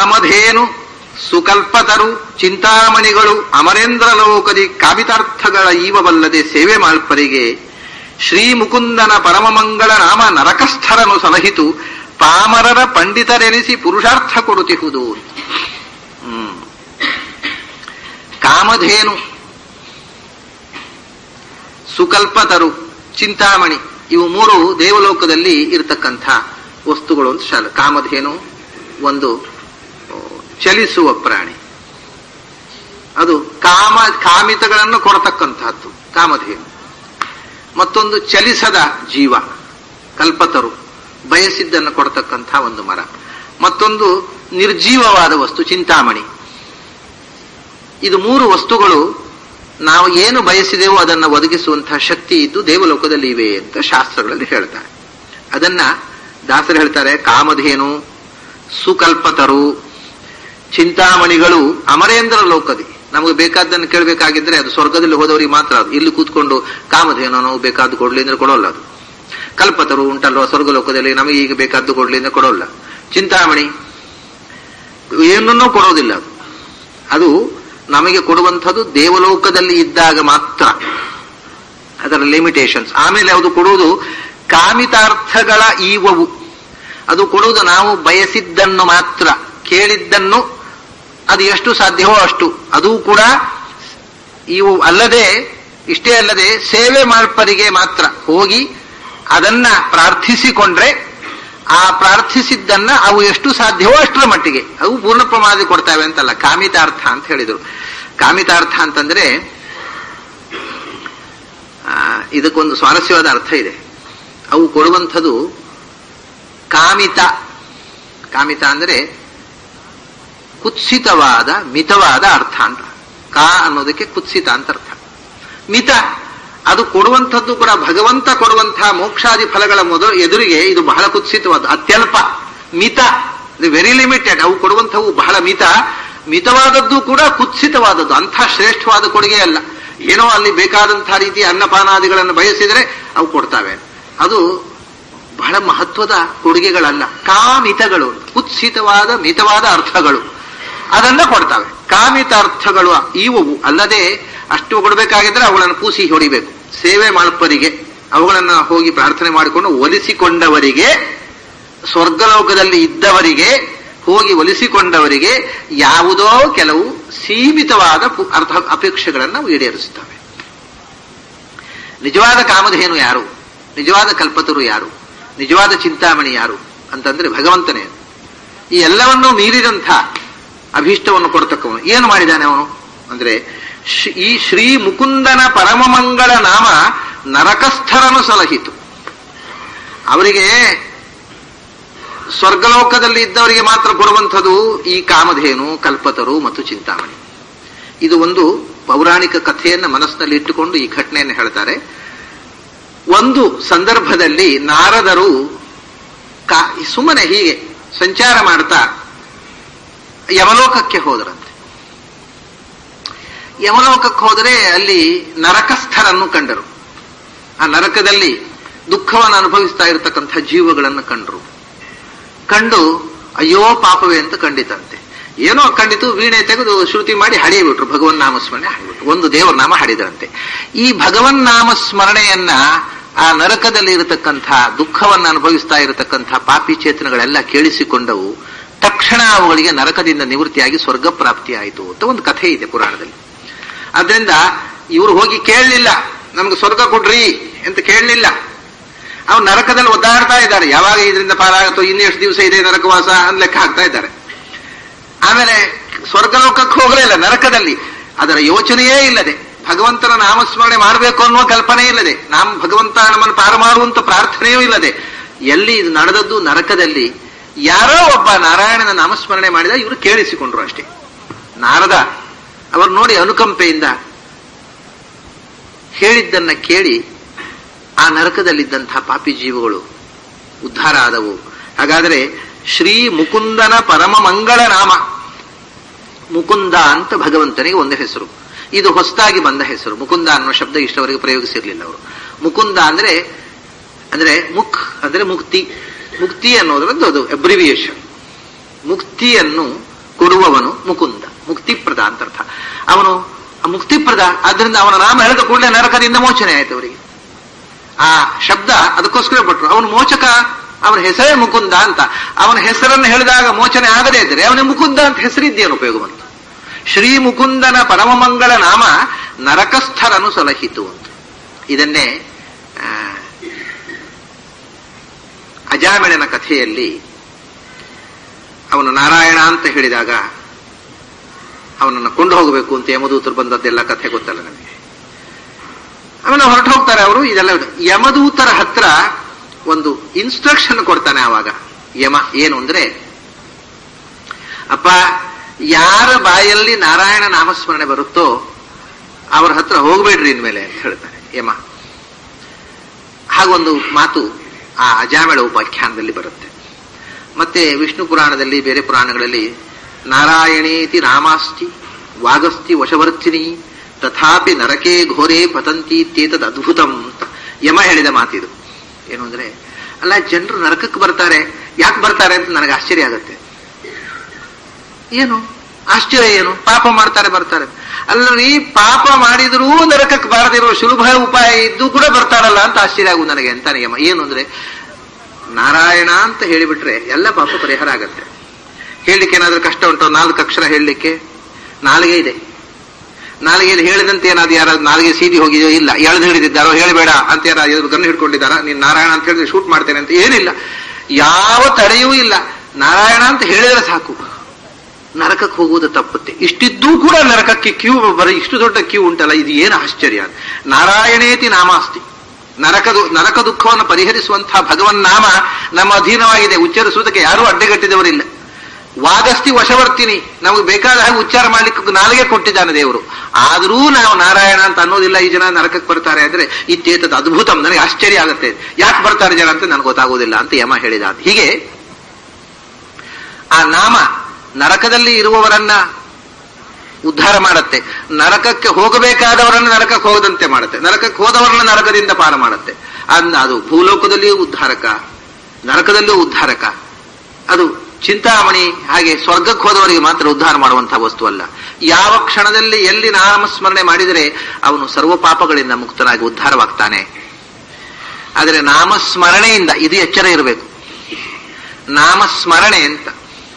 ಕಾಮಧೇನು ಸುಕಲ್ಪತರು ಚಿಂತಾಮಣಿಗಳು ಅಮರೇಂದ್ರ ಲೋಕದಿ ಕಾಮಿತಾರ್ಥಗಳ ಈವವಲ್ಲದೆ ಸೇವೆ ಮಾಲ್ಪರಿಗೆ ಶ್ರೀ ಮುಕುಂದನ ಪರಮಮಂಗಳ ನಾಮ ನರಕಸ್ಥರನು ಸಲಹಿತು ಪಾಮರರ ಪಂಡಿತರೆನಿಸಿ ಪುರುಷಾರ್ಥ ಕೊಡುತ್ತಿಹುದು ಹ್ಮ್. ಕಾಮಧೇನು ಸುಕಲ್ಪತರು ಚಿಂತಾಮಣಿ ಇವು ಮೂರು ದೇವಲೋಕದಲ್ಲಿ ಇರತಕ್ಕಂಥ ವಸ್ತುಗಳು ಅಂತ ಶಾಲ ಕಾಮಧೇನು ಒಂದು ಆ, ಚಲಿಸುವ ಪ್ರಾಣಿ ಅದು ಕಾಮ ಕಾಮಿತಗಳನ್ನು ಕೊಡತಕ್ಕಂತಹದ್ದು ಕಾಮಧೇನು ಮತ್ತೊಂದು ಚಲಿಸದ ಜೀವ ಕಲ್ಪತರು ಬಯಸಿದ್ದನ್ನು ಕೊಡತಕ್ಕಂಥ ಒಂದು ಮರ ಮತ್ತೊಂದು ನಿರ್ಜೀವವಾದ ವಸ್ತು ಚಿಂತಾಮಣಿ ಇದು ಮೂರು ವಸ್ತುಗಳು ನಾವು ಏನು ಬಯಸಿದೆವೋ ಅದನ್ನು ಒದಗಿಸುವಂತಹ ಶಕ್ತಿ ಇದ್ದು ದೇವಲೋಕದಲ್ಲಿ ಇವೆ ಅಂತ ಶಾಸ್ತ್ರಗಳಲ್ಲಿ ಹೇಳ್ತಾರೆ ಅದನ್ನ ದಾಸರು ಹೇಳ್ತಾರೆ ಕಾಮಧೇನು ಸುಕಲ್ಪತರು ಚಿಂತಾಮಣಿಗಳು ಅಮರೇಂದ್ರ ಲೋಕದಿ ನಮಗೆ ಬೇಕಾದ್ದನ್ನು ಕೇಳಬೇಕಾಗಿದ್ರೆ ಅದು ಸ್ವರ್ಗದಲ್ಲಿ ಹೋದವರಿಗೆ ಮಾತ್ರ ಅದು ಇಲ್ಲಿ ಕೂತ್ಕೊಂಡು ಕಾಮಧೇನು ನಾವು ಬೇಕಾದ್ದು ಕೊಡ್ಲಿ ಅಂದ್ರೆ ಕೊಡೋಲ್ಲ ಅದು ಕಲ್ಪತರು ಉಂಟಲ್ವ ಸ್ವರ್ಗ ಲೋಕದಲ್ಲಿ ನಮಗೆ ಈಗ ಬೇಕಾದ್ದು ಕೊಡ್ಲಿ ಅಂದ್ರೆ ಕೊಡೋಲ್ಲ ಚಿಂತಾಮಣಿ ಏನನ್ನೂ ಕೊಡೋದಿಲ್ಲ ಅದು ಅದು ನಮಗೆ ಕೊಡುವಂಥದ್ದು ದೇವಲೋಕದಲ್ಲಿ ಇದ್ದಾಗ ಮಾತ್ರ ಅದರ ಲಿಮಿಟೇಷನ್ಸ್ ಆಮೇಲೆ ಅದು ಕೊಡುವುದು ಕಾಮಿತಾರ್ಥಗಳ ಈವವು ಅದು ಕೊಡುವುದು ನಾವು ಬಯಸಿದ್ದನ್ನು ಮಾತ್ರ ಕೇಳಿದ್ದನ್ನು ಅದು ಎಷ್ಟು ಸಾಧ್ಯವೋ ಅಷ್ಟು ಅದು ಕೂಡ ಇವು ಅಲ್ಲದೆ ಇಷ್ಟೇ ಅಲ್ಲದೆ ಸೇವೆ ಮಾಡ್ಪರಿಗೆ ಮಾತ್ರ ಹೋಗಿ ಅದನ್ನ ಪ್ರಾರ್ಥಿಸಿಕೊಂಡ್ರೆ ಆ ಪ್ರಾರ್ಥಿಸಿದ್ದನ್ನ ಅವು ಎಷ್ಟು ಸಾಧ್ಯವೋ ಅಷ್ಟರ ಮಟ್ಟಿಗೆ ಅವು ಪೂರ್ಣ ಪ್ರಮಾಣ ಕೊಡ್ತಾವೆ ಅಂತಲ್ಲ ಕಾಮಿತಾರ್ಥ ಅಂತ ಹೇಳಿದರು ಕಾಮಿತಾರ್ಥ ಅಂತಂದ್ರೆ ಆ, ಇದಕ್ಕೊಂದು ಸ್ವಾರಸ್ಯವಾದ ಅರ್ಥ ಇದೆ ಅವು ಕೊಡುವಂಥದ್ದು ಕಾಮಿತ ಕಾಮಿತ ಅಂದ್ರೆ ಕುತ್ಸಿತವಾದ ಮಿತವಾದ ಅರ್ಥ ಅಂತ ಕಾ ಅನ್ನೋದಕ್ಕೆ ಕುತ್ಸಿತ ಅಂತ ಅರ್ಥ ಮಿತ ಅದು ಕೊಡುವಂಥದ್ದು ಕೂಡ ಭಗವಂತ ಕೊಡುವಂತಹ ಮೋಕ್ಷಾದಿ ಫಲಗಳ ಮೊದಲು ಎದುರಿಗೆ ಇದು ಬಹಳ ಕುತ್ಸಿತವಾದ ಅತ್ಯಲ್ಪ ಮಿತ ವೆರಿ ಲಿಮಿಟೆಡ್ ಅವು ಕೊಡುವಂಥವು ಬಹಳ ಮಿತ ಮಿತವಾದದ್ದು ಕೂಡ ಕುತ್ಸಿತವಾದದ್ದು ಅಂಥ ಶ್ರೇಷ್ಠವಾದ ಕೊಡುಗೆ ಅಲ್ಲ ಏನೋ ಅಲ್ಲಿ ಬೇಕಾದಂತಹ ರೀತಿಯ ಅನ್ನಪಾನಾದಿಗಳನ್ನು ಬಯಸಿದರೆ ಅವು ಕೊಡ್ತಾವೆ ಅದು ಬಹಳ ಮಹತ್ವದ ಕೊಡುಗೆಗಳಲ್ಲ ಕಾಮಿತಗಳು ಕುತ್ಸಿತವಾದ ಮಿತವಾದ ಅರ್ಥಗಳು ಅದನ್ನ ಕೊಡ್ತಾವೆ ಕಾಮಿತ ಅರ್ಥಗಳು ಇವುವು ಅಲ್ಲದೆ ಅಷ್ಟು ಕೊಡಬೇಕಾಗಿದ್ರೆ ಅವುಗಳನ್ನು ಪೂಸಿ ಹೊಡಿಬೇಕು ಸೇವೆ ಮಾಡಪ್ಪರಿಗೆ ಅವುಗಳನ್ನ ಹೋಗಿ ಪ್ರಾರ್ಥನೆ ಮಾಡಿಕೊಂಡು ಒಲಿಸಿಕೊಂಡವರಿಗೆ ಸ್ವರ್ಗಲೋಕದಲ್ಲಿ ಇದ್ದವರಿಗೆ ಹೋಗಿ ಒಲಿಸಿಕೊಂಡವರಿಗೆ ಯಾವುದೋ ಕೆಲವು ಸೀಮಿತವಾದ ಪು- ಅರ್ಥ ಅಪೇಕ್ಷೆಗಳನ್ನು ಅವು ಈಡೇರಿಸುತ್ತವೆ ನಿಜವಾದ ಕಾಮಧೇನು ಯಾರು ನಿಜವಾದ ಕಲ್ಪತರು ಯಾರು ನಿಜವಾದ ಚಿಂತಾಮಣಿ ಯಾರು ಅಂತಂದ್ರೆ ಭಗವಂತನೇ ಈ ಎಲ್ಲವನ್ನೂ ಮೀರಿದಂಥ ಅಭೀಷ್ಟವನ್ನು ಕೊಡ್ತಕ್ಕವನು ಏನು ಮಾಡಿದ್ದಾನೆ ಅವನು ಅಂದ್ರೆ ಶ್- ಈ ಶ್ರೀ ಮುಕುಂದನ ಪರಮಮಂಗಳ ನಾಮ ನರಕಸ್ಥರನು ಸಲಹಿತು ಅವರಿಗೆ ಸ್ವರ್ಗಲೋಕದಲ್ಲಿ ಇದ್ದವರಿಗೆ ಮಾತ್ರ ಕೊಡುವಂಥದ್ದು ಈ ಕಾಮಧೇನು ಕಲ್ಪತರು ಮತ್ತು ಚಿಂತಾಮಣಿ ಇದು ಒಂದು ಪೌರಾಣಿಕ ಕಥೆಯನ್ನು ಮನಸ್ಸಿನಲ್ಲಿ ಇಟ್ಟುಕೊಂಡು ಈ ಘಟನೆಯನ್ನು ಹೇಳ್ತಾರೆ ಒಂದು ಸಂದರ್ಭದಲ್ಲಿ ನಾರದರು ಕಾ- ಸುಮ್ಮನೆ ಹೀಗೆ ಸಂಚಾರ ಮಾಡ್ತಾ ಯಮಲೋಕಕ್ಕೆ ಹೋದರಂತೆ ಯಮಲೋಕಕ್ಕೆ ಹೋದರೆ ಅಲ್ಲಿ ನರಕಸ್ಥರನ್ನು ಕಂಡರು ಆ ನರಕದಲ್ಲಿ ದುಃಖವನ್ನು ಅನುಭವಿಸ್ತಾ ಇರತಕ್ಕಂಥ ಜೀವಗಳನ್ನು ಕಂಡರು ಕಂಡು ಅಯ್ಯೋ ಪಾಪವೇ ಅಂತ ಕಂಡಿತಂತೆ ಏನೋ ಕಂಡಿತು ವೀಣೆ ತೆಗೆದು ಶ್ರುತಿ ಮಾಡಿ ಹಡಿಯಬಿಟ್ರು ಭಗವನ್ ನಾಮಸ್ಮರಣೆ ಹಾಡಿಬಿಟ್ರು ಒಂದು ದೇವರ ನಾಮ ಹಾಡಿದ್ರಂತೆ ಈ ಭಗವನ್ ನಾಮ ಸ್ಮರಣೆಯನ್ನ ಆ ನರಕದಲ್ಲಿ ಇರತಕ್ಕಂಥ ದುಃಖವನ್ನು ಅನುಭವಿಸ್ತಾ ಇರತಕ್ಕಂಥ ಪಾಪಿ ಚೇತನಗಳೆಲ್ಲ ಕೇಳಿಸಿಕೊಂಡವು ತಕ್ಷಣ ಅವುಗಳಿಗೆ ನರಕದಿಂದ ನಿವೃತ್ತಿಯಾಗಿ ಸ್ವರ್ಗ ಪ್ರಾಪ್ತಿಯಾಯಿತು ಅಂತ ಒಂದು ಕಥೆ ಇದೆ ಪುರಾಣದಲ್ಲಿ ಆದ್ರಿಂದ ಇವರು ಹೋಗಿ ಕೇಳಲಿಲ್ಲ ನಮ್ಗೆ ಸ್ವರ್ಗ ಕೊಡ್ರಿ ಅಂತ ಕೇಳಲಿಲ್ಲ ಅವ್ರು ನರಕದಲ್ಲಿ ಒದ್ದಾಡ್ತಾ ಇದ್ದಾರೆ ಯಾವಾಗ ಇದರಿಂದ ಪಾರಾಗುತ್ತೋ ಇನ್ನೆಷ್ಟು ದಿವಸ ಇದೆ ನರಕವಾಸ ಅಂತ ಲೆಕ್ಕ ಹಾಕ್ತಾ ಇದ್ದಾರೆ ಆಮೇಲೆ ಸ್ವರ್ಗಲೋಕಕ್ಕೆ ಹೋಗಲೇ ಇಲ್ಲ ನರಕದಲ್ಲಿ ಅದರ ಯೋಚನೆಯೇ ಇಲ್ಲದೆ ಭಗವಂತನ ನಾಮಸ್ಮರಣೆ ಮಾಡಬೇಕು ಅನ್ನುವ ಕಲ್ಪನೆ ಇಲ್ಲದೆ ನಾಮ ಭಗವಂತ ನಮ್ಮನ್ನು ಪಾರು ಮಾಡುವಂತ ಪ್ರಾರ್ಥನೆಯೂ ಇಲ್ಲದೆ ಎಲ್ಲಿ ಇದು ನಡೆದದ್ದು ನರಕದಲ್ಲಿ ಯಾರೋ ಒಬ್ಬ ನಾರಾಯಣನ ನಾಮಸ್ಮರಣೆ ಮಾಡಿದ ಇವರು ಕೇಳಿಸಿಕೊಂಡ್ರು ಅಷ್ಟೇ ನಾರದ ಅವರು ನೋಡಿ ಅನುಕಂಪೆಯಿಂದ ಹೇಳಿದ್ದನ್ನ ಕೇಳಿ ಆ ನರಕದಲ್ಲಿದ್ದಂತಹ ಪಾಪಿ ಜೀವಗಳು ಉದ್ಧಾರ ಆದವು ಹಾಗಾದರೆ ಶ್ರೀ ಮುಕುಂದನ ಪರಮ ಮಂಗಳ ನಾಮ ಮುಕುಂದ ಅಂತ ಭಗವಂತನಿಗೆ ಒಂದು ಹೆಸರು ಇದು ಹೊಸದಾಗಿ ಬಂದ ಹೆಸರು ಮುಕುಂದ ಅನ್ನೋ ಶಬ್ದ ಇಷ್ಟವರೆಗೆ ಪ್ರಯೋಗಿಸಿರ್ಲಿಲ್ಲ ಅವರು ಮುಕುಂದ ಅಂದ್ರೆ ಅಂದ್ರೆ ಮುಖ್ ಅಂದ್ರೆ ಮುಕ್ತಿ ಮುಕ್ತಿ ಅನ್ನೋದ್ರದ್ದು ಅದು ಅಬ್ರಿವಿಯೇಷನ್ ಮುಕ್ತಿಯನ್ನು ಕೊಡುವವನು ಮುಕುಂದ ಮುಕ್ತಿಪ್ರದ ಅಂತ ಅರ್ಥ ಅವನು ಆ ಮುಕ್ತಿಪ್ರದ ಆದ್ರಿಂದ ಅವನ ನಾಮ ಹೇಳಿದ ಕೂಡಲೇ ನರಕದಿಂದ ಮೋಚನೆ ಆಯ್ತು ಅವರಿಗೆ ಆ ಶಬ್ದ ಅದಕ್ಕೋಸ್ಕರ ಪಟ್ರು ಅವನು ಮೋಚಕ ಅವನ ಹೆಸರೇ ಮುಕುಂದ ಅಂತ ಅವನ ಹೆಸರನ್ನು ಹೇಳಿದಾಗ ಮೋಚನೆ ಆಗದೇ ಇದ್ದರೆ ಅವನಿಗೆ ಮುಕುಂದ ಅಂತ ಹೆಸರಿದ್ದೇನು ಉಪಯೋಗ ಬಂತು ಶ್ರೀ ಮುಕುಂದನ ಪರಮಮಂಗಳ ನಾಮ ನರಕಸ್ಥರನು ಸಲಹಿತು ಅಂತ ಇದನ್ನೇ ಆ, ಅಜಾಮಿಳನ ಕಥೆಯಲ್ಲಿ ಅವನು ನಾರಾಯಣ ಅಂತ ಹೇಳಿದಾಗ ಅವನನ್ನು ಕೊಂಡು ಹೋಗಬೇಕು ಅಂತ ಯಮದೂತರು ಬಂದದ್ದೆಲ್ಲ ಕಥೆ ಗೊತ್ತಲ್ಲ ನನಗೆ ಆಮೇಲೆ ಹೊರಟು ಹೋಗ್ತಾರೆ ಅವರು ಇದೆಲ್ಲ ಯಮದೂತರ ಹತ್ರ ಒಂದು ಇನ್ಸ್ಟ್ರಕ್ಷನ್ ಕೊಡ್ತಾನೆ ಆವಾಗ ಯಮ ಏನು ಅಂದ್ರೆ ಅಪ್ಪ ಯಾರ ಬಾಯಲ್ಲಿ ನಾರಾಯಣ ನಾಮಸ್ಮರಣೆ ಬರುತ್ತೋ ಅವರ ಹತ್ರ ಹೋಗ್ಬೇಡ್ರಿ ಇನ್ಮೇಲೆ ಅಂತ ಹೇಳ್ತಾನೆ ಯಮ ಹಾಗೊಂದು ಮಾತು ಆ ಅಜಾಮೇಳ ಉಪಾಖ್ಯಾನದಲ್ಲಿ ಬರುತ್ತೆ ಮತ್ತೆ ವಿಷ್ಣು ಪುರಾಣದಲ್ಲಿ ಬೇರೆ ಪುರಾಣಗಳಲ್ಲಿ ನಾರಾಯಣೇತಿ ನಾಮಾಸ್ತಿ ವಾಗಸ್ತಿ ವಶವರ್ತಿನಿ ತಥಾಪಿ ನರಕೇ ಘೋರೆ ಪತಂತಿ ಇತ್ಯೇತದ್ ಅದ್ಭುತಂ ಅಂತ ಯಮ ಹೇಳಿದ ಮಾತಿದು ಏನು ಅಂದ್ರೆ ಅಲ್ಲ ಜನರು ನರಕಕ್ಕೆ ಬರ್ತಾರೆ ಯಾಕೆ ಬರ್ತಾರೆ ಅಂತ ನನಗೆ ಆಶ್ಚರ್ಯ ಆಗುತ್ತೆ ಏನು ಆಶ್ಚರ್ಯ ಏನು ಪಾಪ ಮಾಡ್ತಾರೆ ಬರ್ತಾರೆ ಅಲ್ಲರಿ ಪಾಪ ಮಾಡಿದರೂ ನರಕಕ್ಕೆ ಬಾರದಿರೋ ಸುಲಭ ಉಪಾಯ ಇದ್ದು ಕೂಡ ಬರ್ತಾರಲ್ಲ ಅಂತ ಆಶ್ಚರ್ಯ ಆಗುವುದು ನನಗೆ ಅಂತಾನೆ ಯಮ ಏನು ಅಂದ್ರೆ ನಾರಾಯಣ ಅಂತ ಹೇಳಿಬಿಟ್ರೆ ಎಲ್ಲ ಪಾಪ ಪರಿಹಾರ ಆಗತ್ತೆ ಹೇಳಲಿಕ್ಕೆ ಏನಾದ್ರೂ ಕಷ್ಟ ಉಂಟು ನಾಲ್ಕು ಅಕ್ಷರ ಹೇಳಲಿಕ್ಕೆ ನಾಲಿಗೆ ಇದೆ ನಾಲಿಗೆಯಲ್ಲಿ ಹೇಳಿದಂತೆ ಏನಾದ್ರು ಯಾರಾದ್ರು ನಾಲಿಗೆ ಸೀದಿ ಹೋಗಿದೆಯೋ ಇಲ್ಲ ಎಳ್ದು ಹಿಡಿದಿದ್ದಾರೋ ಹೇಳಬೇಡ ಅಂತ ಯಾರು ಗನ್ನು ಹಿಡ್ಕೊಂಡಿದ್ದಾರ ನೀನ್ ನಾರಾಯಣ ಅಂತ ಹೇಳಿದ್ರೆ ಶೂಟ್ ಮಾಡ್ತೇನೆ ಅಂತ ಏನಿಲ್ಲ ಯಾವ ತಡೆಯೂ ಇಲ್ಲ ನಾರಾಯಣ ಅಂತ ಹೇಳಿದ್ರೆ ಸಾಕು ನರಕಕ್ಕೆ ಹೋಗುವುದು ತಪ್ಪುತ್ತೆ ಇಷ್ಟಿದ್ದೂ ಕೂಡ ನರಕಕ್ಕೆ ಕ್ಯೂ ಬರೀ ಇಷ್ಟು ದೊಡ್ಡ ಕ್ಯೂ ಉಂಟಲ್ಲ ಇದು ಏನು ಆಶ್ಚರ್ಯ ನಾರಾಯಣೇತಿ ನಾಮಾಸ್ತಿ ನರಕದು ನರಕ ದುಃಖವನ್ನು ಪರಿಹರಿಸುವಂತಹ ಭಗವನ್ ನಾಮ ನಮ್ಮ ಅಧೀನವಾಗಿದೆ ಉಚ್ಚರಿಸುವುದಕ್ಕೆ ಯಾರೂ ಅಡ್ಡಗಟ್ಟಿದವರಿಲ್ಲ ವಾಗಸ್ತಿ ವಶವರ್ತಿನಿ ನಮಗೆ ಬೇಕಾದ ಹಾಗೆ ಉಚ್ಚಾರ ಮಾಡ್ಲಿಕ್ಕೆ ನಾಲಿಗೆ ಕೊಟ್ಟಿದ್ದಾನೆ ದೇವರು ಆದರೂ ನಾವು ನಾರಾಯಣ ಅಂತ ಅನ್ನೋದಿಲ್ಲ ಈ ಜನ ನರಕಕ್ಕೆ ಬರ್ತಾರೆ ಅಂದ್ರೆ ಇತ್ತೇತದ ಅದ್ಭುತಂ ನನಗೆ ಆಶ್ಚರ್ಯ ಆಗುತ್ತೆ ಯಾಕೆ ಬರ್ತಾರೆ ಜನ ಅಂತ ನನಗೆ ಗೊತ್ತಾಗೋದಿಲ್ಲ ಅಂತ ಯಮ ಹೇಳಿದ ಹೀಗೆ ಆ ನಾಮ ನರಕದಲ್ಲಿ ಇರುವವರನ್ನ ಉದ್ಧಾರ ಮಾಡುತ್ತೆ ನರಕಕ್ಕೆ ಹೋಗಬೇಕಾದವರನ್ನ ನರಕಕ್ಕೆ ಹೋಗದಂತೆ ಮಾಡುತ್ತೆ ನರಕಕ್ಕೆ ಹೋದವರನ್ನ ನರಕದಿಂದ ಪಾರ ಮಾಡುತ್ತೆ ಅಂದ ಅದು ಭೂಲೋಕದಲ್ಲಿಯೂ ಉದ್ಧಾರಕ ನರಕದಲ್ಲಿಯೂ ಉದ್ಧಾರಕ ಅದು ಚಿಂತಾಮಣಿ ಹಾಗೆ ಸ್ವರ್ಗಕ್ಕೆ ಹೋದವರಿಗೆ ಮಾತ್ರ ಉದ್ಧಾರ ಮಾಡುವಂತಹ ವಸ್ತು ಅಲ್ಲ ಯಾವ ಕ್ಷಣದಲ್ಲಿ ಎಲ್ಲಿ ನಾಮಸ್ಮರಣೆ ಮಾಡಿದರೆ ಅವನು ಸರ್ವ ಪಾಪಗಳಿಂದ ಮುಕ್ತನಾಗಿ ಉದ್ಧಾರವಾಗ್ತಾನೆ ಆದರೆ ನಾಮಸ್ಮರಣೆಯಿಂದ ಇದು ಎಚ್ಚರ ಇರಬೇಕು ನಾಮಸ್ಮರಣೆ ಅಂತ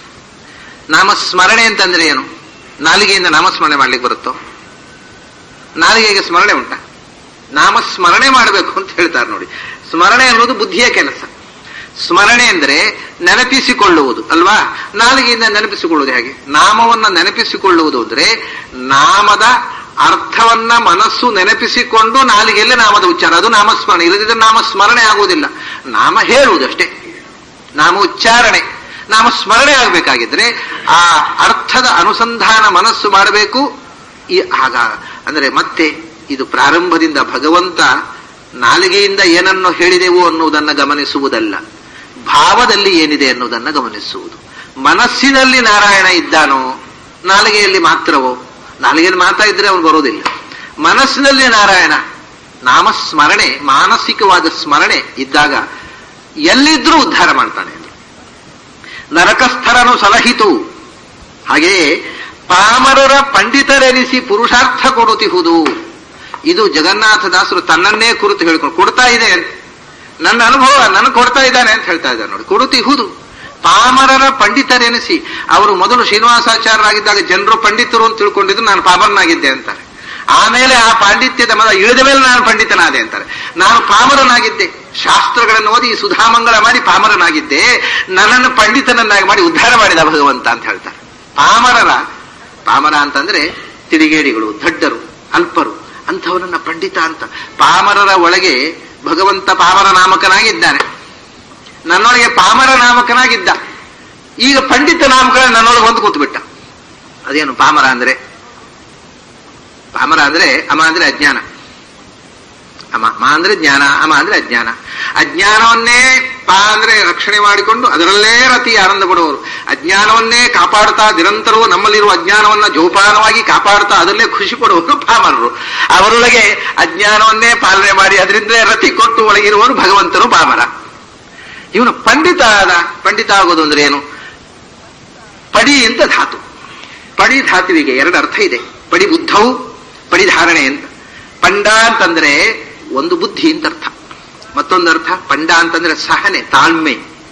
ನಾಮಸ್ಮರಣೆ ಅಂತಂದ್ರೆ ಏನು ನಾಲಿಗೆಯಿಂದ ನಾಮಸ್ಮರಣೆ ಮಾಡ್ಲಿಕ್ಕೆ ಬರುತ್ತೋ ನಾಲಿಗೆಗೆ ಸ್ಮರಣೆ ಉಂಟ ನಾಮಸ್ಮರಣೆ ಮಾಡಬೇಕು ಅಂತ ಹೇಳ್ತಾರೆ ನೋಡಿ ಸ್ಮರಣೆ ಅನ್ನೋದು ಬುದ್ಧಿಯ ಕೆಲಸ ಸ್ಮರಣೆ ಅಂದ್ರೆ ನೆನಪಿಸಿಕೊಳ್ಳುವುದು ಅಲ್ವಾ ನಾಲಿಗೆಯಿಂದ ನೆನಪಿಸಿಕೊಳ್ಳುವುದು ಹೇಗೆ ನಾಮವನ್ನ ನೆನಪಿಸಿಕೊಳ್ಳುವುದು ಅಂದ್ರೆ ನಾಮದ ಅರ್ಥವನ್ನ ಮನಸ್ಸು ನೆನಪಿಸಿಕೊಂಡು ನಾಲಿಗೆಯಲ್ಲಿ ನಾಮದ ಉಚ್ಚಾರ ಅದು ನಾಮಸ್ಮರಣೆ ಇಲ್ಲದಿದ್ದರೆ ನಾಮ ಸ್ಮರಣೆ ಆಗುವುದಿಲ್ಲ ನಾಮ ಹೇಳುವುದಷ್ಟೇ ನಾಮ ಉಚ್ಚಾರಣೆ ನಾಮ ಸ್ಮರಣೆ ಆಗಬೇಕಾಗಿದ್ರೆ ಆ ಅರ್ಥದ ಅನುಸಂಧಾನ ಮನಸ್ಸು ಮಾಡಬೇಕು ಈ ಆಗ ಅಂದ್ರೆ ಮತ್ತೆ ಇದು ಪ್ರಾರಂಭದಿಂದ ಭಗವಂತ ನಾಲಿಗೆಯಿಂದ ಏನನ್ನು ಹೇಳಿದೆವು ಅನ್ನುವುದನ್ನು ಗಮನಿಸುವುದಲ್ಲ ಭಾವದಲ್ಲಿ ಏನಿದೆ ಅನ್ನುವುದನ್ನು ಗಮನಿಸುವುದು ಮನಸ್ಸಿನಲ್ಲಿ ನಾರಾಯಣ ಇದ್ದಾನೋ ನಾಲಿಗೆಯಲ್ಲಿ ಮಾತ್ರವೋ ನಾಲಿಗೆಯಲ್ಲಿ ಮಾತ್ರ ಇದ್ರೆ ಅವನು ಬರೋದಿಲ್ಲ ಮನಸ್ಸಿನಲ್ಲಿ ನಾರಾಯಣ ನಾಮಸ್ಮರಣೆ ಮಾನಸಿಕವಾದ ಸ್ಮರಣೆ ಇದ್ದಾಗ ಎಲ್ಲಿದ್ರೂ ಉದ್ಧಾರ ಮಾಡ್ತಾನೆ ಎಂದು ನರಕಸ್ಥರನು ಸಲಹಿತು ಹಾಗೆಯೇ ಪಾಮರರ ಪಂಡಿತರೆನಿಸಿ ಪುರುಷಾರ್ಥ ಕೊಡುತ್ತಿಹುದು ಇದು ಜಗನ್ನಾಥದಾಸರು ತನ್ನನ್ನೇ ಕುರಿತು ಹೇಳ್ಕೊಂಡು ಕೊಡ್ತಾ ಇದೆ ಅಂತ ನನ್ನ ಅನುಭವ ನನಗೆ ಕೊಡ್ತಾ ಇದ್ದಾನೆ ಅಂತ ಹೇಳ್ತಾ ಇದ್ದಾರೆ ನೋಡಿ ಕೊಡುತ್ತಿಹುದು ಪಾಮರರ ಪಂಡಿತರೆನಿಸಿ ಅವರು ಮೊದಲು ಶ್ರೀನಿವಾಸಾಚಾರ್ಯರಾಗಿದ್ದಾಗ ಜನರು ಪಂಡಿತರು ಅಂತ ತಿಳ್ಕೊಂಡಿದ್ರು ನಾನು ಪಾಮರನಾಗಿದ್ದೆ ಅಂತಾರೆ ಆಮೇಲೆ ಆ ಪಾಂಡಿತ್ಯದ ಮದ ಇಳಿದ ಮೇಲೆ ನಾನು ಪಂಡಿತನಾದೆ ಅಂತಾರೆ ನಾನು ಪಾಮರನಾಗಿದ್ದೆ ಶಾಸ್ತ್ರಗಳನ್ನು ಓದಿ ಸುಧಾಮಂಗಳ ಮಾಡಿ ಪಾಮರನಾಗಿದ್ದೆ ನನ್ನನ್ನು ಪಂಡಿತನನ್ನಾಗಿ ಮಾಡಿ ಉದ್ಧಾರ ಮಾಡಿದ ಭಗವಂತ ಅಂತ ಹೇಳ್ತಾರೆ ಪಾಮರರ ಪಾಮರ ಅಂತಂದ್ರೆ ತಿರುಗೇಡಿಗಳು ದಡ್ಡರು ಅಲ್ಪರು ಅಂಥವರನ್ನ ಪಂಡಿತ ಅಂತ ಪಾಮರರ ಒಳಗೆ ಭಗವಂತ ಪಾಮರ ನಾಮಕನಾಗಿದ್ದಾನೆ ನನ್ನೊಳಗೆ ಪಾಮರ ನಾಮಕನಾಗಿದ್ದ ಈಗ ಪಂಡಿತ ನಾಮಕ ನನ್ನೊಳಗೆ ಹೊಂದು ಕೂತ್ಬಿಟ್ಟ ಅದೇನು ಪಾಮರ ಅಂದ್ರೆ ಪಾಮರ ಅಂದ್ರೆ ಅಮ ಅಂದ್ರೆ ಅಜ್ಞಾನ ಅಮ ಮಾ ಅಂದ್ರೆ ಜ್ಞಾನ ಅಮ ಅಂದ್ರೆ ಅಜ್ಞಾನ ಅಜ್ಞಾನವನ್ನೇ ಪಾ ಅಂದ್ರೆ ರಕ್ಷಣೆ ಮಾಡಿಕೊಂಡು ಅದರಲ್ಲೇ ರತಿ ಆನಂದ ಪಡುವವರು ಅಜ್ಞಾನವನ್ನೇ ಕಾಪಾಡ್ತಾ ನಿರಂತರವೂ ನಮ್ಮಲ್ಲಿರುವ ಅಜ್ಞಾನವನ್ನ ಜೋಪಾನವಾಗಿ ಕಾಪಾಡ್ತಾ ಅದರಲ್ಲೇ ಖುಷಿ ಪಡುವವರು ಪಾಮರರು ಅವರೊಳಗೆ ಅಜ್ಞಾನವನ್ನೇ ಪಾಲನೆ ಮಾಡಿ ಅದರಿಂದಲೇ ರತಿ ಕೊಟ್ಟು ಒಳಗಿರುವವರು ಭಗವಂತನು ಪಾಮರ ಇವನು ಪಂಡಿತ ಆದ ಪಂಡಿತ ಆಗೋದು ಅಂದ್ರೆ ಏನು ಪಡಿ ಅಂತ ಧಾತು ಪಡಿ ಧಾತುವಿಗೆ ಎರಡು ಅರ್ಥ ಇದೆ ಪಡಿ ಬುದ್ಧವು ಪಡಿಧಾರಣೆ ಅಂತ ಪಂಡ ಅಂತಂದ್ರೆ ಒಂದು ಬುದ್ಧಿ ಅಂತ ಅರ್ಥ ಮತ್ತೊಂದು ಅರ್ಥ ಪಂಡ ಅಂತಂದ್ರೆ ಸಹನೆ ತಾಳ್ಮೆ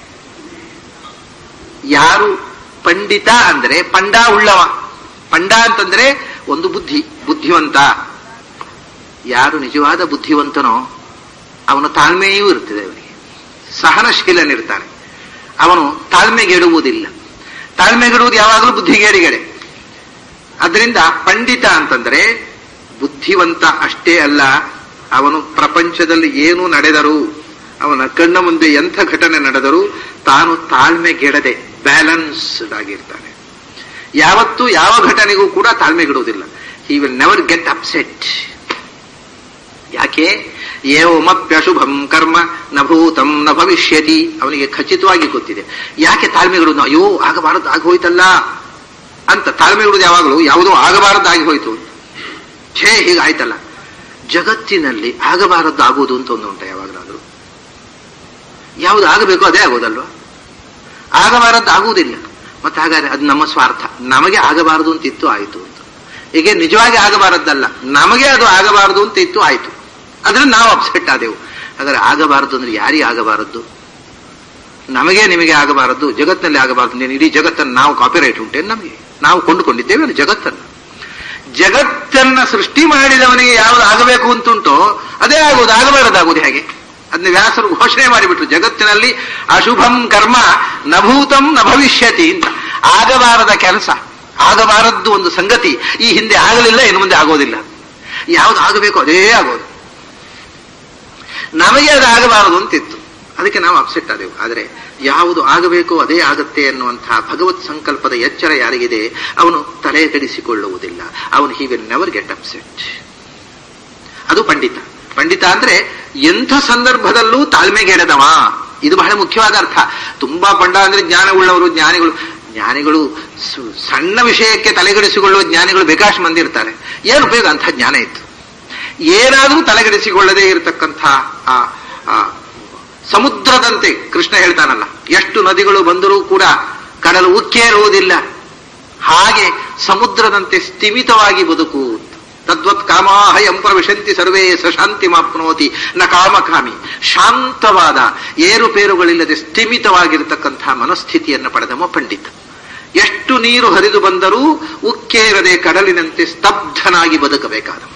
ಯಾರು ಪಂಡಿತ ಅಂದ್ರೆ ಪಂಡ ಉಳ್ಳವ ಪಂಡ ಅಂತಂದ್ರೆ ಒಂದು ಬುದ್ಧಿ ಬುದ್ಧಿವಂತ ಯಾರು ನಿಜವಾದ ಬುದ್ಧಿವಂತನೋ ಅವನ ತಾಳ್ಮೆಯೂ ಇರ್ತದೆ ಅವನಿಗೆ ಸಹನಶೀಲನಿರ್ತಾನೆ ಅವನು ತಾಳ್ಮೆಗೆಡುವುದಿಲ್ಲ ತಾಳ್ಮೆಗೆಡುವುದು ಯಾವಾಗಲೂ ಬುದ್ಧಿಗೇಡಿಗಡೆ ಅದರಿಂದ ಪಂಡಿತ ಅಂತಂದ್ರೆ ಬುದ್ಧಿವಂತ ಅಷ್ಟೇ ಅಲ್ಲ ಅವನು ಪ್ರಪಂಚದಲ್ಲಿ ಏನು ನಡೆದರೂ ಅವನ ಕಣ್ಣ ಮುಂದೆ ಎಂಥ ಘಟನೆ ನಡೆದರೂ ತಾನು ತಾಳ್ಮೆಗೆಡದೆ ಬ್ಯಾಲೆನ್ಸ್ಡ್ ಆಗಿರ್ತಾನೆ ಯಾವತ್ತೂ ಯಾವ ಘಟನೆಗೂ ಕೂಡ ತಾಳ್ಮೆಗೆಡುವುದಿಲ್ಲ he will never get upset ಯಾಕೆ ಏವಮಪ್ಯಶುಭಂ ಕರ್ಮ ನ ಭೂತಂ ನ ಭವಿಷ್ಯತಿ ಅವನಿಗೆ ಖಚಿತವಾಗಿ ಗೊತ್ತಿದೆ ಯಾಕೆ ತಾಳ್ಮೆಗಳು ಅಯ್ಯೋ ಆಗಬಾರದು ಆಗೋಯ್ತಲ್ಲ ಅಂತ ತಾಳ್ಮೆಗಳು ಯಾವಾಗಲೂ ಯಾವುದೋ ಆಗಬಾರದ್ದಾಗಿ ಹೋಯ್ತು ಛೇ ಹೀಗಾಯ್ತಲ್ಲ ಜಗತ್ತಿನಲ್ಲಿ ಆಗಬಾರದ್ದು ಆಗುವುದು ಅಂತ ಒಂದು ಉಂಟ ಯಾವಾಗಲಾದ್ರೂ ಯಾವುದು ಆಗಬೇಕು ಅದೇ ಆಗೋದಲ್ವಾ ಆಗಬಾರದ್ದು ಆಗುವುದಿಲ್ಲ ಮತ್ತೆ ಹಾಗಾದ್ರೆ ಅದು ನಮ್ಮ ಸ್ವಾರ್ಥ ನಮಗೆ ಆಗಬಾರದು ಅಂತ ಇತ್ತು ಆಯಿತು ಅಂತ ಹೀಗೆ ನಿಜವಾಗಿ ಆಗಬಾರದ್ದಲ್ಲ ನಮಗೆ ಅದು ಆಗಬಾರದು ಅಂತ ಇತ್ತು ಆಯಿತು ಅದ್ರಲ್ಲಿ ನಾವು ಅಪ್ಸೆಟ್ ಆದೆವು ಹಾಗಾದ್ರೆ ಆಗಬಾರದು ಅಂದ್ರೆ ಯಾರಿಗೆ ಆಗಬಾರದ್ದು ನಮಗೆ ನಿಮಗೆ ಆಗಬಾರದು ಜಗತ್ತಿನಲ್ಲಿ ಆಗಬಾರದು ನೀನು ಇಡೀ ಜಗತ್ತನ್ನು ನಾವು ಕಾಪಿರೈಟ್ ಉಂಟೆ ನಮಗೆ ನಾವು ಕೊಂಡುಕೊಂಡಿದ್ದೇವೆ ಅದು ಜಗತ್ತನ್ನು ಜಗತ್ತನ್ನ ಸೃಷ್ಟಿ ಮಾಡಿದವನಿಗೆ ಯಾವುದು ಆಗಬೇಕು ಅಂತುಂಟೋ ಅದೇ ಆಗುವುದು ಆಗಬಾರದಾಗುವುದು ಹೇಗೆ ಅದನ್ನ ವ್ಯಾಸರು ಘೋಷಣೆ ಮಾಡಿಬಿಟ್ರು ಜಗತ್ತಿನಲ್ಲಿ ಅಶುಭಂ ಕರ್ಮ ನಭೂತಂ ನ ಭವಿಷ್ಯತಿ ಅಂತ ಆಗಬಾರದ ಕೆಲಸ ಆಗಬಾರದ್ದು ಒಂದು ಸಂಗತಿ ಈ ಹಿಂದೆ ಆಗಲಿಲ್ಲ ಇನ್ನು ಮುಂದೆ ಆಗೋದಿಲ್ಲ ಯಾವುದು ಆಗಬೇಕು ಅದೇ ಆಗೋದು ನಮಗೆ ಅದು ಆಗಬಾರದು ಅಂತಿತ್ತು ಅದಕ್ಕೆ ನಾವು ಅಪ್ಸೆಟ್ ಆದೆವು ಆದರೆ ಯಾವುದು ಆಗಬೇಕು ಅದೇ ಆಗುತ್ತೆ ಅನ್ನುವಂತಹ ಭಗವತ್ ಸಂಕಲ್ಪದ ಎಚ್ಚರ ಯಾರಿಗಿದೆ ಅವನು ತಲೆ ಕೆಡಿಸಿಕೊಳ್ಳುವುದಿಲ್ಲ ಅವನು he will never get upset ಅದು ಪಂಡಿತ ಪಂಡಿತ ಅಂದ್ರೆ ಎಂಥ ಸಂದರ್ಭದಲ್ಲೂ ತಾಳ್ಮೆಗೆಡದವ ಇದು ಬಹಳ ಮುಖ್ಯವಾದ ಅರ್ಥ ತುಂಬಾ ಪಂಡ ಅಂದ್ರೆ ಜ್ಞಾನವುಳ್ಳವರು ಜ್ಞಾನಿಗಳು ಜ್ಞಾನಿಗಳು ಸಣ್ಣ ವಿಷಯಕ್ಕೆ ತಲೆಗೆಡಿಸಿಕೊಳ್ಳುವ ಜ್ಞಾನಿಗಳು ಬೇಕಾಷ್ಟು ಮಂದಿ ಇರ್ತಾರೆ ಏನು ಉಪಯೋಗ ಅಂಥ ಜ್ಞಾನ ಇತ್ತು ಏನಾದರೂ ತಲೆಗೆಡಿಸಿಕೊಳ್ಳದೇ ಇರತಕ್ಕಂಥ ಆ ಸಮುದ್ರದಂತೆ ಕೃಷ್ಣ ಹೇಳ್ತಾನಲ್ಲ ಎಷ್ಟು ನದಿಗಳು ಬಂದರೂ ಕೂಡ ಕಡಲು ಉಕ್ಕೇರುವುದಿಲ್ಲ ಹಾಗೆ ಸಮುದ್ರದಂತೆ ಸ್ಥಿಮಿತವಾಗಿ ಬದುಕು ತದ್ವತ್ ಕಾಮಾಹ ಎಂ ಪ್ರವಿಶಂತಿ ಸರ್ವೇ ಸಶಾಂತಿ ಮಾಪ್ನೋತಿ ನ ಕಾಮಕಾಮಿ ಶಾಂತವಾದ ಏರುಪೇರುಗಳಿಲ್ಲದೆ ಸ್ಥಿಮಿತವಾಗಿರತಕ್ಕಂತಹ ಮನಸ್ಥಿತಿಯನ್ನು ಪಡೆದವ ಪಂಡಿತ ಎಷ್ಟು ನೀರು ಹರಿದು ಬಂದರೂ ಉಕ್ಕೇರದೆ ಕಡಲಿನಂತೆ ಸ್ತಬ್ಧನಾಗಿ ಬದುಕಬೇಕಾದವ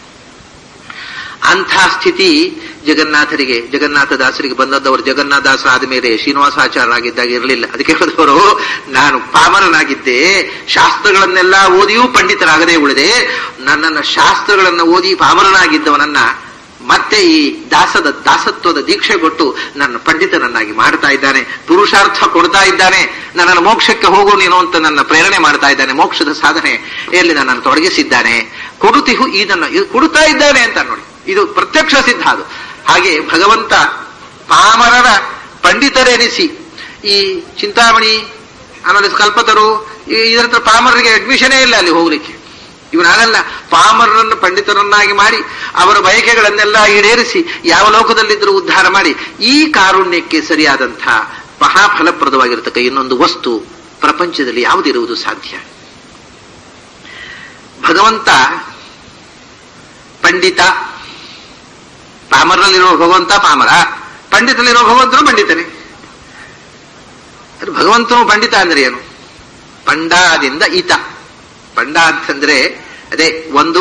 ಅಂಥ ಸ್ಥಿತಿ ಜಗನ್ನಾಥರಿಗೆ ಜಗನ್ನಾಥದಾಸರಿಗೆ ಬಂದದ್ದವರು ಜಗನ್ನಾಥದಾಸರ ಆದಮೇಲೆ ಶ್ರೀನಿವಾಸಾಚಾರ್ಯರಾಗಿದ್ದಾಗ ಇರಲಿಲ್ಲ ಅದಕ್ಕೆ ಹೇಳಿದವರು ನಾನು ಪಾಮರನಾಗಿದ್ದೆ ಶಾಸ್ತ್ರಗಳನ್ನೆಲ್ಲ ಓದಿಯೂ ಪಂಡಿತರಾಗದೆ ಉಳಿದೆ ನನ್ನನ್ನು ಶಾಸ್ತ್ರಗಳನ್ನು ಓದಿ ಪಾಮರನಾಗಿದ್ದವನನ್ನ ಮತ್ತೆ ಈ ದಾಸದ ದಾಸತ್ವದ ದೀಕ್ಷೆ ಕೊಟ್ಟು ನನ್ನ ಪಂಡಿತನನ್ನಾಗಿ ಮಾಡ್ತಾ ಇದ್ದಾನೆ ಪುರುಷಾರ್ಥ ಕೊಡ್ತಾ ಇದ್ದಾನೆ ನನ್ನನ್ನು ಮೋಕ್ಷಕ್ಕೆ ಹೋಗು ನೀನು ಅಂತ ನನ್ನ ಪ್ರೇರಣೆ ಮಾಡ್ತಾ ಇದ್ದಾನೆ ಮೋಕ್ಷದ ಸಾಧನೆ ಎಲ್ಲಿ ನನ್ನನ್ನು ತೊಡಗಿಸಿದ್ದಾನೆ ಕೊಡುತಿಹು ಇದನ್ನ ಇದು ಕೊಡುತ್ತಾ ಇದ್ದಾನೆ ಅಂತ ನೋಡಿ ಇದು ಪ್ರತ್ಯಕ್ಷ ಸಿದ್ಧ ಅದು ಹಾಗೆ ಭಗವಂತ ಪಾಮರರ ಪಂಡಿತರೆನಿಸಿ ಈ ಚಿಂತಾಮಣಿ ಆಮೇಲೆ ಕಲ್ಪತರು ಇದರ ಹತ್ರ ಪಾಮರರಿಗೆ ಅಡ್ಮಿಷನೇ ಇಲ್ಲ ಅಲ್ಲಿ ಹೋಗ್ಲಿಕ್ಕೆ ಇವನಾಗಲ್ಲ ಪಾಮರರನ್ನು ಪಂಡಿತರನ್ನಾಗಿ ಮಾಡಿ ಅವರ ಬಯಕೆಗಳನ್ನೆಲ್ಲ ಈಡೇರಿಸಿ ಯಾವ ಲೋಕದಲ್ಲಿದ್ದರೂ ಉದ್ಧಾರ ಮಾಡಿ ಈ ಕಾರುಣ್ಯಕ್ಕೆ ಸರಿಯಾದಂಥ ಮಹಾಫಲಪ್ರದವಾಗಿರತಕ್ಕ ಇನ್ನೊಂದು ವಸ್ತು ಪ್ರಪಂಚದಲ್ಲಿ ಯಾವುದಿರುವುದು ಸಾಧ್ಯ ಭಗವಂತ ಪಂಡಿತ ಪಾಮರನಲ್ಲಿರುವ ಭಗವಂತ ಪಾಮರ ಪಂಡಿತನಲ್ಲಿರುವ ಭಗವಂತನು ಪಂಡಿತನೇ ಭಗವಂತನು ಪಂಡಿತ ಅಂದ್ರೆ ಏನು ಪಂಡಾದಿಂದ ಈತ ಪಂಡ ಅಂತಂದ್ರೆ ಅದೇ ಒಂದು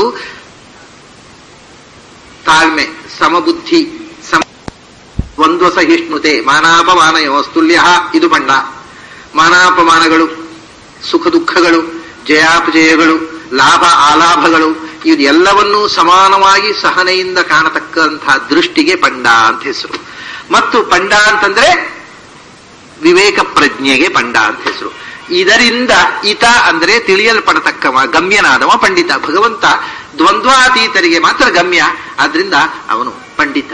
ತಾಳ್ಮೆ ಸಮಬುದ್ಧಿ ಸಮ ದ್ವಂದ್ವ ಸಹಿಷ್ಣುತೆ ಮಾನಾಪಮಾನಯೋಸ್ತುಲ್ಯ ಇದು ಪಂಡ ಮಾನಾಪಮಾನಗಳು ಸುಖ ದುಃಖಗಳು ಜಯಾಪಜಯಗಳು ಲಾಭ ಆಲಾಭಗಳು ಇದೆಲ್ಲವನ್ನೂ ಸಮಾನವಾಗಿ ಸಹನೆಯಿಂದ ಕಾಣತಕ್ಕಂತಹ ದೃಷ್ಟಿಗೆ ಪಂಡ ಅಂತ ಹೆಸರು ಮತ್ತು ಪಂಡ ಅಂತಂದ್ರೆ ವಿವೇಕ ಪ್ರಜ್ಞೆಗೆ ಪಂಡ ಅಂತ ಹೆಸರು ಇದರಿಂದ ಈತ ಅಂದ್ರೆ ತಿಳಿಯಲ್ಪಡತಕ್ಕವ ಗಮ್ಯನಾದವ ಪಂಡಿತ ಭಗವಂತ ದ್ವಂದ್ವಾತೀತರಿಗೆ ಮಾತ್ರ ಗಮ್ಯ ಆದ್ರಿಂದ ಅವನು ಪಂಡಿತ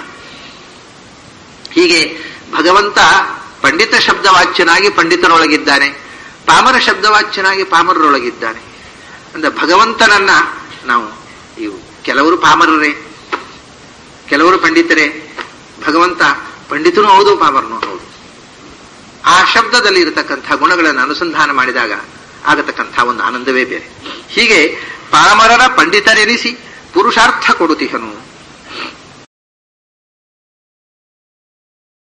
ಹೀಗೆ ಭಗವಂತ ಪಂಡಿತ ಶಬ್ದವಾಚ್ಯನಾಗಿ ಪಂಡಿತರೊಳಗಿದ್ದಾನೆ ಪಾಮರ ಶಬ್ದವಾಚ್ಯನಾಗಿ ಪಾಮರರೊಳಗಿದ್ದಾನೆ ಅಂದ್ರೆ ಭಗವಂತನನ್ನ ನಾವು ಇವು ಕೆಲವರು ಪಾಮರರೇ ಕೆಲವರು ಪಂಡಿತರೇ ಭಗವಂತ ಪಂಡಿತನೂ ಹೌದು ಪಾಮರನೂ ಹೌದು ಆ ಶಬ್ದದಲ್ಲಿ ಇರತಕ್ಕಂಥ ಗುಣಗಳನ್ನು ಅನುಸಂಧಾನ ಮಾಡಿದಾಗ ಆಗತಕ್ಕಂಥ ಒಂದು ಆನಂದವೇ ಬೇರೆ ಹೀಗೆ ಪಾಮರರ ಪಂಡಿತರೆನಿಸಿ ಪುರುಷಾರ್ಥ ಕೊಡುತಿಹನು